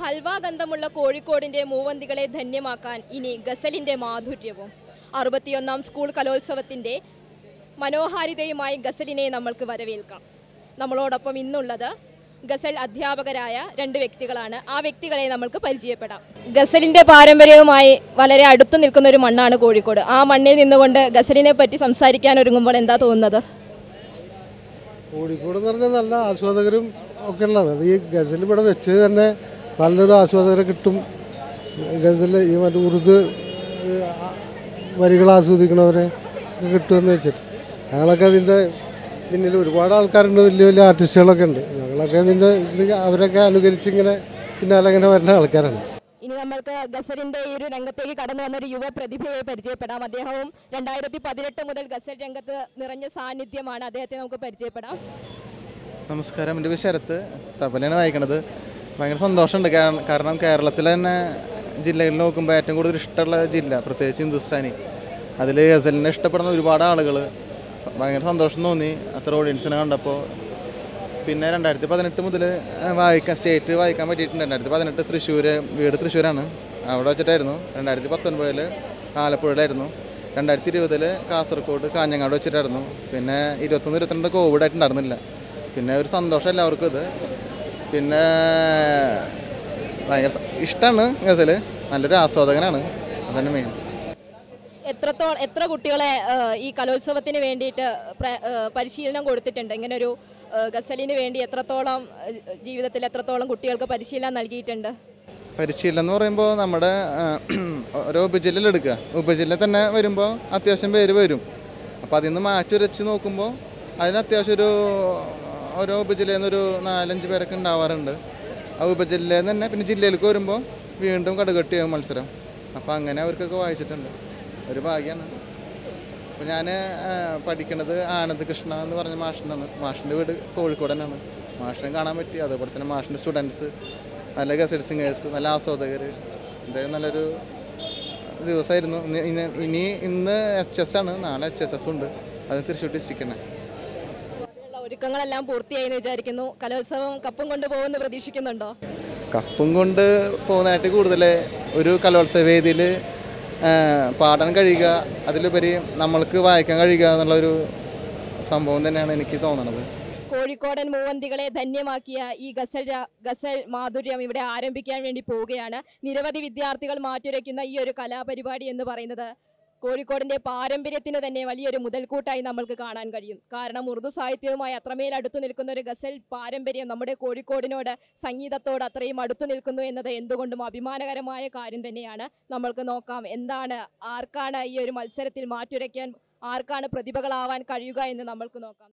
ഹൽവ ഗന്ധമുള്ള കോഴിക്കോടിന്റെ മൂവന്തികളെ ധന്യമാക്കാൻ ഇനി ഗസലിന്റെ മാധുര്യവും അറുപത്തിയൊന്നാം സ്കൂൾ കലോത്സവത്തിന്റെ മനോഹാരിതയുമായി ഗസലിനെ നമ്മൾക്ക് വരവേൽക്കാം നമ്മളോടൊപ്പം ഇന്നുള്ളത് ഗസൽ അധ്യാപകരായ രണ്ട് വ്യക്തികളാണ് ആ വ്യക്തികളെ നമ്മൾക്ക് പരിചയപ്പെടാം ഗസലിന്റെ പാരമ്പര്യവുമായി വളരെ അടുത്തു നിൽക്കുന്ന ഒരു മണ്ണാണ് കോഴിക്കോട് ആ മണ്ണിൽ നിന്നുകൊണ്ട് ഗസലിനെ പറ്റി സംസാരിക്കാൻ ഒരുങ്ങുമ്പോൾ എന്താ തോന്നുന്നത് കോഴിക്കോട് എന്ന് പറഞ്ഞാൽ നല്ല ആസ്വാദകരും ഒക്കെ ഉള്ളതാണ് അത് ഈ ഗസൽ ഇവിടെ വെച്ച് തന്നെ നല്ലൊരു ആസ്വാദകരെ കിട്ടും ഗസൽ ഈ മറ്റേ ഉറുദു ഏഹ്, ആ വരികൾ ആസ്വദിക്കണവരെ ഒക്കെ കിട്ടുമെന്ന് വെച്ചിട്ട് ഞങ്ങളൊക്കെ അതിൻ്റെ പിന്നിൽ ഒരുപാട് ആൾക്കാരുണ്ട് വലിയ വലിയ ആർട്ടിസ്റ്റുകളൊക്കെ ഉണ്ട് ഞങ്ങളൊക്കെ ഇതിൻ്റെ ഇത് അവരൊക്കെ അനുകരിച്ച് ഇങ്ങനെ പിന്നാലെ ഇങ്ങനെ വരുന്ന ആൾക്കാരാണ് ഇനി നമ്മൾക്ക് ഗസലിന്റെ ഈ ഒരു രംഗത്തേക്ക് കടന്നു വന്ന ഒരു യുവ പ്രതിഭയെ പരിചയപ്പെടാം അദ്ദേഹവും രണ്ടായിരത്തി പതിനെട്ട് മുതൽ ഗസൽ രംഗത്ത് നിറഞ്ഞ സാന്നിധ്യമാണ് അദ്ദേഹത്തെ നമുക്ക് പരിചയപ്പെടാം നമസ്കാരം എൻ്റെ പേര് ശരത്ത് തബലയാണ് വായിക്കണത് ഭയങ്കര സന്തോഷമുണ്ട് കാരണം കാരണം കേരളത്തിലെ തന്നെ ജില്ലകളിൽ നോക്കുമ്പോൾ ഏറ്റവും കൂടുതൽ ഇഷ്ടമുള്ള ജില്ല പ്രത്യേകിച്ച് ഹിന്ദുസ്ഥാനി അതിൽ ഗസലിനെ ഇഷ്ടപ്പെടുന്ന ഒരുപാട് ആളുകൾ ഭയങ്കര സന്തോഷം തോന്നി അത്ര ഓഡിയൻസിനെ കണ്ടപ്പോൾ പിന്നെ രണ്ടായിരത്തി പതിനെട്ട് മുതൽ വായിക്കാൻ സ്റ്റേറ്റ് വായിക്കാൻ പറ്റിയിട്ടുണ്ട് രണ്ടായിരത്തി പതിനെട്ട് തൃശ്ശൂർ വീട് തൃശ്ശൂരാണ് അവിടെ വെച്ചിട്ടായിരുന്നു രണ്ടായിരത്തി പത്തൊൻപതിൽ ആലപ്പുഴയിലായിരുന്നു രണ്ടായിരത്തി ഇരുപതിൽ കാസർഗോഡ് കാഞ്ഞങ്ങാട് വെച്ചിട്ടായിരുന്നു പിന്നെ ഇരുപത്തൊന്ന് ഇരുപത്തിരണ്ട് കോവിഡ് ആയിട്ടുണ്ടായിരുന്നില്ല പിന്നെ ഒരു സന്തോഷം എല്ലാവർക്കും ഇത് പിന്നെ ഭയങ്കര ഇഷ്ടമാണ് ഗസൽ നല്ലൊരു ആസ്വാദകനാണ് അതന്നെ മെയിൻ എത്രത്തോളം എത്ര കുട്ടികളെ ആ, ഈ കലോത്സവത്തിന് വേണ്ടിയിട്ട് പ്ര- ആ, പരിശീലനം കൊടുത്തിട്ടുണ്ട് ഇങ്ങനെ ഒരു ആ, ഗസലിന് വേണ്ടി എത്രത്തോളം ആ, ജീവിതത്തിൽ എത്രത്തോളം കുട്ടികൾക്ക് പരിശീലനം നൽകിയിട്ടുണ്ട് പരിശീലനം എന്ന് പറയുമ്പോൾ നമ്മുടെ ആ, ഓരോ ഉപജില്ലയിൽ എടുക്കുക ഉപജില്ല തന്നെ വരുമ്പോൾ അത്യാവശ്യം പേര് വരും അപ്പോൾ അതിൽ നിന്ന് മാറ്റി വരച്ച് നോക്കുമ്പോൾ അതിന് അത്യാവശ്യം ഒരു ഓരോ ഉപജില്ലയിൽ നിന്ന് ഒരു നാലഞ്ച് പേരൊക്കെ ഉണ്ടാവാറുണ്ട് ആ ഉപജില്ലയിൽ നിന്ന് തന്നെ പിന്നെ ജില്ലയിലേക്ക് വരുമ്പോൾ വീണ്ടും കടുകട്ടിയാവും മത്സരം അപ്പോൾ അങ്ങനെ അവർക്കൊക്കെ വായിച്ചിട്ടുണ്ട് ഒരു ഭാഗ്യമാണ് അപ്പോൾ ഞാൻ പഠിക്കണത് ആനന്ദ് കൃഷ്ണ എന്ന് പറഞ്ഞ മാഷിനാണ് മാഷിൻ്റെ വീട് കോഴിക്കോട് തന്നെയാണ് മാഷിനെ കാണാൻ പറ്റി അതുപോലെ തന്നെ മാഷിൻ്റെ സ്റ്റുഡൻസ് നല്ല ഗസൽ സിംഗേഴ്സ് നല്ല ആസ്വാദകർ എന്തായാലും നല്ലൊരു ദിവസമായിരുന്നു ഇനി- ഇനി- ഇനി ഇന്ന് എച്ച് എസ് ആണ് നാളെ എച്ച് എസ് എസ് ഉണ്ട് അത് തൃശ്ശൂർ ഡിസ്ട്രിക്ട് തന്നെ അതിനുള്ള ഒരുക്കങ്ങളെല്ലാം പൂർത്തിയായി എന്ന് വിചാരിക്കുന്നു കലോത്സവം കപ്പും കൊണ്ടുപോകുമെന്ന് പ്രതീക്ഷിക്കുന്നുണ്ടോ കപ്പും കൊണ്ട് പോകുന്നതായിട്ട് കൂടുതൽ ഒരു കലോത്സവ വേദിയിൽ പാടാൻ കഴിയുക അതിലുപരി നമ്മൾക്ക് വായിക്കാൻ കഴിയുക എന്നുള്ളൊരു സംഭവം തന്നെയാണ് എനിക്ക് തോന്നുന്നത് കോഴിക്കോടൻ മൂവന്തികളെ ധന്യമാക്കിയ ഈ ഗസൽ രാ- ഗസൽ മാധുര്യം ഇവിടെ ആരംഭിക്കാൻ വേണ്ടി പോവുകയാണ് നിരവധി വിദ്യാർത്ഥികൾ മാറ്റുരയ്ക്കുന്ന ഈ ഒരു കലാപരിപാടി എന്ന് പറയുന്നത് കോഴിക്കോടിന്റെ പാരമ്പര്യത്തിന് തന്നെ വലിയൊരു മുതൽക്കൂട്ടായി നമ്മൾക്ക് കാണാൻ കഴിയും കാരണം ഉറുദു സാഹിത്യവുമായി അത്രമേൽ അടുത്തു നിൽക്കുന്ന ഒരു ഗസൽ പാരമ്പര്യം നമ്മുടെ കോഴിക്കോടിനോട് സംഗീതത്തോട് അത്രയും അടുത്തു നിൽക്കുന്നു എന്നത് എന്തുകൊണ്ടും അഭിമാനകരമായ കാര്യം തന്നെയാണ് നമ്മൾക്ക് നോക്കാം എന്താണ് ആർക്കാണ് ഈ ഒരു മത്സരത്തിൽ മാറ്റുരയ്ക്കാൻ ആർക്കാണ് പ്രതിഭകളാവാൻ കഴിയുക എന്ന് നമ്മൾക്ക് നോക്കാം